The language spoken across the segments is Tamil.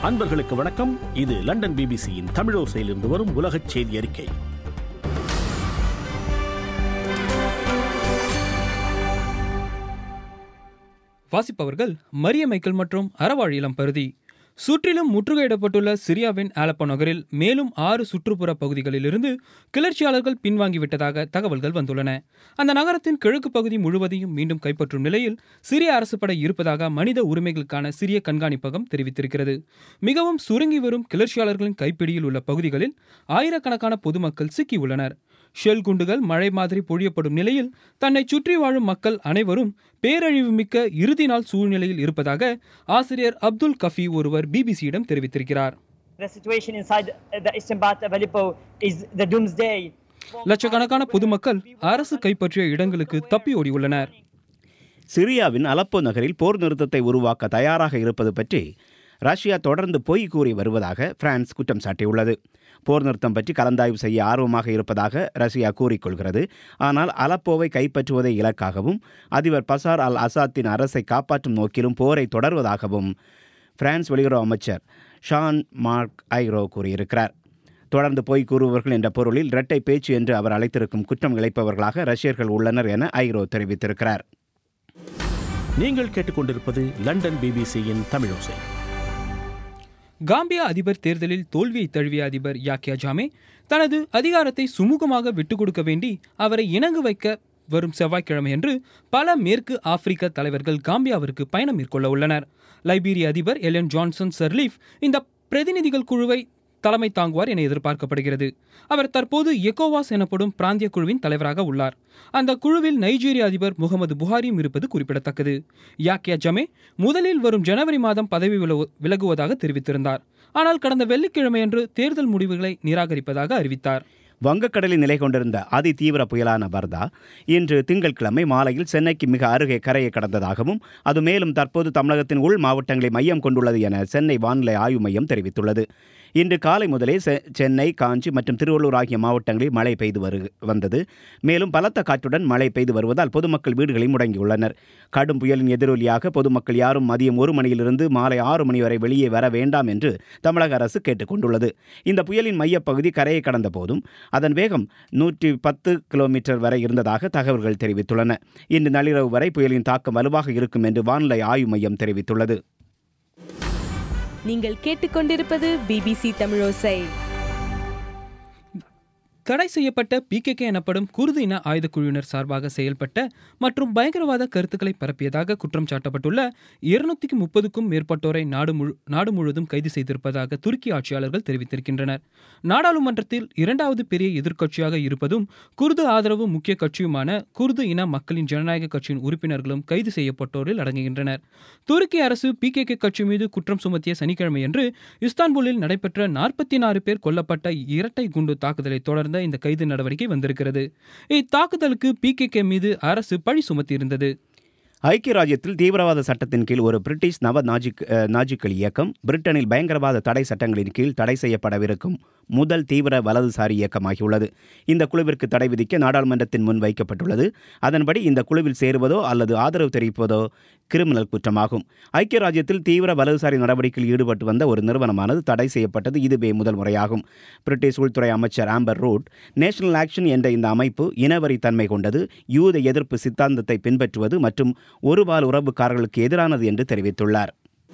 அன்பர்களுக்கு வணக்கம் இது லண்டன் பிபிசியின் தமிழோசையிலிருந்து வரும் உலகச் செய்தி அறிக்கை வாசிப்பவர்கள் மரிய மைக்கேல் மற்றும் அறவாழ் இளம் பருதி சுற்றிலும் முற்றுகையிடப்பட்டுள்ள சிரியாவின் ஆலப்போ நகரில் மேலும் ஆறு சுற்றுப்புற பகுதிகளிலிருந்து கிளர்ச்சியாளர்கள் பின்வாங்கிவிட்டதாக தகவல்கள் வந்துள்ளன அந்த நகரத்தின் கிழக்கு பகுதி முழுவதையும் மீண்டும் கைப்பற்றும் நிலையில் சிரிய அரசு படை இருப்பதாக மனித உரிமைகளுக்கான சிரிய கண்காணிப்பகம் தெரிவித்திருக்கிறது மிகவும் சுருங்கி வரும் கிளர்ச்சியாளர்களின் கைப்பிடியில் உள்ள பகுதிகளில் ஆயிரக்கணக்கான பொதுமக்கள் சிக்கியுள்ளனர் ஷெல் குண்டுகள் மழை மாதிரி பொழியப்படும் நிலையில் தன்னை சுற்றி வாழும் மக்கள் அனைவரும் பேரழிவு மிக்க இறுதி நாள் சூழ்நிலையில் இருப்பதாக ஆசிரியர் அப்துல் கஃபி ஒருவர் பிபிசியிடம் தெரிவித்திருக்கிறார் The situation inside the eastern part of Aleppo is the doomsday. லட்சக்கணக்கான பொதுமக்கள் அரசு கைப்பற்றிய இடங்களுக்கு தப்பி ஓடியுள்ளனர் சிரியாவின் அலப்போ நகரில் போர் நிறுத்தத்தை உருவாக்க தயாராக இருப்பது பற்றி ரஷ்யா தொடர்ந்து பொய் கூறி வருவதாக பிரான்ஸ் குற்றம் சாட்டியுள்ளது போர் நிறுத்தம் பற்றி கலந்தாய்வு செய்ய ஆர்வமாக இருப்பதாக ரஷ்யா கூறிக்கொள்கிறது ஆனால் அலப்போவை கைப்பற்றுவதை இலக்காகவும் அதிபர் பசார் அல் அசாத்தின் அரசை காப்பாற்றும் நோக்கிலும் போரை தொடர்வதாகவும் பிரான்ஸ் வெளியுறவு அமைச்சர் ஷான் மார்க் ஐரோ கூறியிருக்கிறார் தொடர்ந்து பொய் கூறுபவர்கள் என்ற பொருளில் இரட்டை பேச்சு என்று அவர் அழைத்திருக்கும் குற்றம் இழைப்பவர்களாக ரஷ்யர்கள் உள்ளனர் என ஐரோ தெரிவித்திருக்கிறார் நீங்கள் கேட்டுக்கொண்டிருப்பது லண்டன் பிபிசியின் தமிழோசை காம்பியா அதிபர் தேர்தலில் தோல்வியை தழுவிய அதிபர் யாக்கியா ஜாமே தனது அதிகாரத்தை சுமூகமாக விட்டுக் கொடுக்க வேண்டி அவரை இணங்கு வைக்க வரும் செவ்வாய்க்கிழமையன்று பல மேற்கு ஆப்பிரிக்க தலைவர்கள் காம்பியாவிற்கு பயணம் மேற்கொள்ள உள்ளனர் லைபீரிய அதிபர் எலன் ஜான்சன் சர்லீஃப் இந்த பிரதிநிதிகள் குழுவை தலைமை தாங்குவார் என எதிர்பார்க்கப்படுகிறது அவர் தற்போது எக்கோவாஸ் எனப்படும் பிராந்திய குழுவின் தலைவராக உள்ளார் அந்த குழுவில் நைஜீரிய அதிபர் முகமது புகாரியும் இருப்பது குறிப்பிடத்தக்கது யாக்கியா ஜமே முதலில் வரும் ஜனவரி மாதம் பதவி விலகு- விலகுவதாக தெரிவித்திருந்தார் ஆனால் கடந்த வெள்ளிக்கிழமையன்று தேர்தல் முடிவுகளை நிராகரிப்பதாக அறிவித்தார் வங்கக்கடலில் நிலை கொண்டிருந்த அதி தீவிர புயலான வர்தா இன்று திங்கட்கிழமை மாலையில் சென்னைக்கு மிக அருகே கரையை கடந்ததாகவும் அது மேலும் தற்போது தமிழகத்தின் உள் மாவட்டங்களை மையம் கொண்டுள்ளது என சென்னை வானிலை ஆய்வு மையம் தெரிவித்துள்ளது இன்று காலை முதலே செ- சென்னை காஞ்சி மற்றும் திருவள்ளூர் ஆகிய மாவட்டங்களில் மழை பெய்து வரு வந்தது மேலும் பலத்த காற்றுடன் மழை பெய்து வருவதால் பொதுமக்கள் வீடுகளில் முடங்கியுள்ளனர் கடும் புயலின் எதிரொலியாக பொதுமக்கள் யாரும் மதியம் ஒரு மணியிலிருந்து மாலை ஆறு மணி வரை வெளியே வர வேண்டாம் என்று தமிழக அரசு கேட்டுக்கொண்டுள்ளது இந்த புயலின் மையப்பகுதி கரையை கடந்த போதும் அதன் வேகம் நூற்றி பத்து கிலோமீட்டர் வரை இருந்ததாக தகவல்கள் தெரிவித்துள்ளன இன்று நள்ளிரவு வரை புயலின் தாக்கம் வலுவாக இருக்கும் என்று வானிலை ஆய்வு மையம் தெரிவித்துள்ளது நீங்கள் கேட்டுக்கொண்டிருப்பது பிபிசி தமிழோசை தடை செய்யப்பட்ட பிகேகே எனப்படும் குர்து இன ஆயுதக் குழுவினர் சார்பாக செயல்பட்ட மற்றும் பயங்கரவாத கருத்துக்களை பரப்பியதாக குற்றம் சாட்டப்பட்டுள்ள இருநூத்தி முப்பதுக்கும் மேற்பட்டோரை நாடு முழு நாடு முழுவதும் கைது செய்திருப்பதாக துருக்கி ஆட்சியாளர்கள் தெரிவித்திருக்கின்றனர் நாடாளுமன்றத்தில் இரண்டாவது பெரிய எதிர்க்கட்சியாக இருப்பதும் குர்து ஆதரவு முக்கிய கட்சியுமான குர்து இன மக்களின் ஜனநாயக கட்சியின் உறுப்பினர்களும் கைது செய்யப்பட்டோரில் அடங்குகின்றனர் துருக்கி அரசு பிகேகே கட்சி மீது குற்றம் சுமத்திய சனிக்கிழமையன்று இஸ்தான்புல்லில் நடைபெற்ற நாற்பத்தி நாலு பேர் கொல்லப்பட்ட இரட்டை குண்டு தாக்குதலை தொடர்ந்த இந்த கைது நடவடிக்கை வந்திருக்கிறது இத்தாக்குதலுக்கு பிகேகே மீது அரசு பழி சுமத்தியிருந்தது ஐக்கிய ராஜ்யத்தில் தீவிரவாத சட்டத்தின் கீழ் ஒரு பிரிட்டிஷ் நவ நாஜிக் அஹ், நாஜிக்கள் இயக்கம் பிரிட்டனில் பயங்கரவாத தடை சட்டங்களின் கீழ் தடை செய்யப்படவிருக்கும் முதல் தீவிர வலதுசாரி இயக்கமாகியுள்ளது இந்த குழுவிற்கு தடை விதிக்க நாடாளுமன்றத்தின் முன் வைக்கப்பட்டுள்ளது அதன்படி இந்த குழுவில் சேருவதோ அல்லது ஆதரவு தெரிவிப்பதோ கிரிமினல் குற்றமாகும் ஐக்கிய ராஜ்யத்தில் தீவிர வலதுசாரி நடவடிக்கையில் ஈடுபட்டு வந்த ஒரு நிறுவனமானது தடை செய்யப்பட்டது இதுவே முதல் முறையாகும் பிரிட்டிஷ் உள்துறை அமைச்சர் ஆம்பர் ரூட் நேஷனல் ஆக்ஷன் என்ற இந்த அமைப்பு இனவரி தன்மை கொண்டது யூத எதிர்ப்பு சித்தாந்தத்தை பின்பற்றுவது மற்றும் ஒருபால் உறவுக்காரர்களுக்கு எதிரானது என்று தெரிவித்துள்ளார்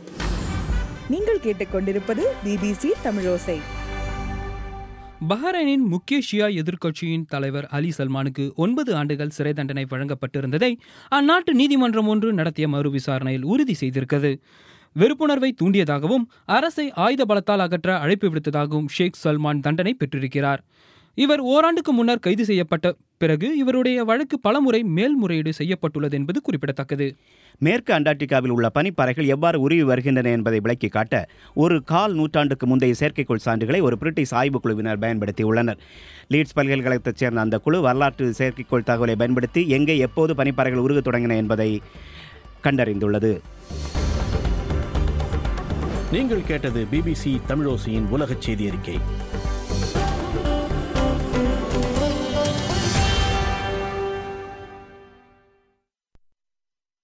நீங்கள் கேட்டுக்கொண்டிருப்பது பிபிசி தமிழோசை பஹ்ரைனின் முக்கிய ஷியா எதிர்க்கட்சியின் தலைவர் அலி சல்மானுக்கு ஒன்பது ஆண்டுகள் சிறை தண்டனை வழங்கப்பட்டிருந்ததை அந்நாட்டு நீதிமன்றம் ஒன்று நடத்திய மறு விசாரணையில் உறுதி செய்திருக்கிறது வெறுப்புணர்வை தூண்டியதாகவும் அரசை ஆயுத பலத்தால் அகற்ற அழைப்பு விடுத்ததாகவும் ஷேக் சல்மான் தண்டனை பெற்றிருக்கிறார் இவர் ஓராண்டுக்கு முன்னர் கைது செய்யப்பட்ட பிறகு இவருடைய வழக்கு பலமுறை மேல்முறையீடு செய்யப்பட்டுள்ளது என்பது குறிப்பிடத்தக்கது மேற்கு அண்டார்டிகாவில் உள்ள பனிப்பாறைகள் எவ்வாறு உருவி வருகின்றன என்பதை விளக்கி காட்ட ஒரு கால் நூற்றாண்டுக்கு முந்தைய செயற்கைக்கோள் சான்றுகளை ஒரு பிரிட்டிஷ் ஆய்வுக் குழுவினர் பயன்படுத்தியுள்ளனர் லீட்ஸ் பல்கலைக்கழகத்தைச் சேர்ந்த அந்த குழு வரலாற்று செயற்கைக்கோள் தகவலை பயன்படுத்தி எங்கே எப்போது பனிப்பாறைகள் உருகத் தொடங்கின என்பதை கண்டறிந்துள்ளது நீங்கள் கேட்டது பிபிசி தமிழோசையின் உலகச் செய்தி அறிக்கை